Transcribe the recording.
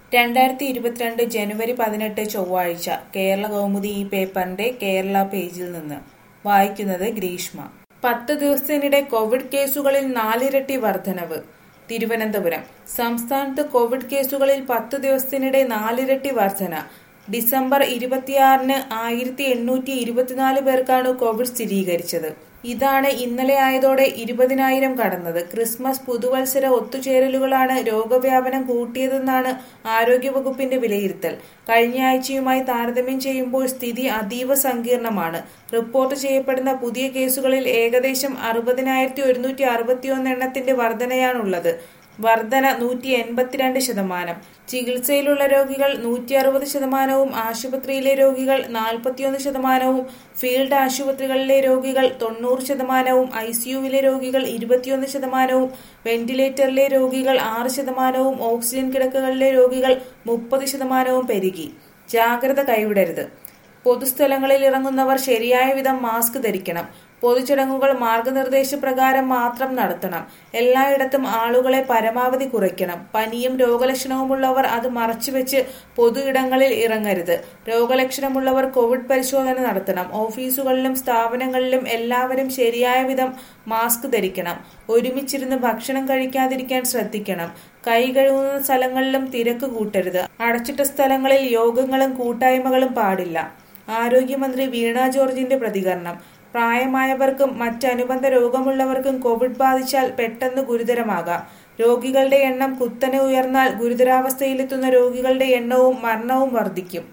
രണ്ടായിരത്തി ഇരുപത്തിരണ്ട് ജനുവരി പതിനെട്ട് ചൊവ്വാഴ്ച കേരള കൗമുദി ഈ പേപ്പറിന്റെ കേരള പേജിൽ നിന്ന് വായിക്കുന്നത് ഗ്രീഷ്മ പത്ത് ദിവസത്തിനിടെ കോവിഡ് കേസുകളിൽ നാലിരട്ടി വർധനവ് തിരുവനന്തപുരം സംസ്ഥാനത്ത് കോവിഡ് കേസുകളിൽ പത്ത് ദിവസത്തിനിടെ നാലിരട്ടി വർധന ഡിസംബർ ഇരുപത്തിയാറിന് ആയിരത്തി എണ്ണൂറ്റി ഇരുപത്തിനാല് പേർക്കാണ് കോവിഡ് സ്ഥിരീകരിച്ചത് ഇതാണ് ഇന്നലെ ആയതോടെ ഇരുപതിനായിരം കടന്നത് ക്രിസ്മസ് പുതുവത്സര ഒത്തുചേരലുകളാണ് രോഗവ്യാപനം കൂട്ടിയതെന്നാണ് ആരോഗ്യവകുപ്പിന്റെ വിലയിരുത്തൽ കഴിഞ്ഞ ആഴ്ചയുമായി താരതമ്യം ചെയ്യുമ്പോൾ സ്ഥിതി അതീവ സങ്കീർണമാണ് റിപ്പോർട്ട് ചെയ്യപ്പെടുന്ന പുതിയ കേസുകളിൽ ഏകദേശം അറുപതിനായിരത്തി ഒരുന്നൂറ്റി അറുപത്തിയൊന്ന് എണ്ണത്തിന്റെ വർധനയാണുള്ളത് വർധന നൂറ്റി എൺപത്തിരണ്ട് ശതമാനം ചികിത്സയിലുള്ള രോഗികൾ നൂറ്റി അറുപത് ശതമാനവും ആശുപത്രിയിലെ രോഗികൾ നാൽപ്പത്തിയൊന്ന് ശതമാനവും ഫീൽഡ് ആശുപത്രികളിലെ രോഗികൾ തൊണ്ണൂറ് ശതമാനവും ഐസിയുവിലെ രോഗികൾ ഇരുപത്തിയൊന്ന് ശതമാനവും വെന്റിലേറ്ററിലെ രോഗികൾ ആറ് ശതമാനവും ഓക്സിജൻ കിടക്കകളിലെ രോഗികൾ മുപ്പത് ശതമാനവും പെരുകി ജാഗ്രത കൈവിടരുത് പൊതുസ്ഥലങ്ങളിൽ ഇറങ്ങുന്നവർ ശരിയായ വിധം മാസ്ക് ധരിക്കണം പൊതുചടങ്ങുകൾ മാർഗനിർദ്ദേശപ്രകാരം മാത്രം നടത്തണം എല്ലായിടത്തും ആളുകളെ പരമാവധി കുറയ്ക്കണം പനിയും രോഗലക്ഷണവുമുള്ളവർ അത് മറച്ചുവെച്ച് പൊതു ഇടങ്ങളിൽ ഇറങ്ങരുത് രോഗലക്ഷണമുള്ളവർ കോവിഡ് പരിശോധന നടത്തണം ഓഫീസുകളിലും സ്ഥാപനങ്ങളിലും എല്ലാവരും ശരിയായ വിധം മാസ്ക് ധരിക്കണം ഒരുമിച്ചിരുന്ന് ഭക്ഷണം കഴിക്കാതിരിക്കാൻ ശ്രദ്ധിക്കണം കൈ കഴുകുന്ന സ്ഥലങ്ങളിലും തിരക്ക് കൂട്ടരുത് അടച്ചിട്ട സ്ഥലങ്ങളിൽ യോഗങ്ങളും കൂട്ടായ്മകളും പാടില്ല ആരോഗ്യമന്ത്രി വീണ ജോർജിന്റെ പ്രതികരണം പ്രായമായവർക്കും മറ്റനുബന്ധ രോഗമുള്ളവർക്കും കോവിഡ് ബാധിച്ചാൽ പെട്ടെന്ന് ഗുരുതരമാകാം രോഗികളുടെ എണ്ണം കുത്തനെ ഉയർന്നാൽ ഗുരുതരാവസ്ഥയിലെത്തുന്ന രോഗികളുടെ എണ്ണവും മരണവും വർദ്ധിക്കും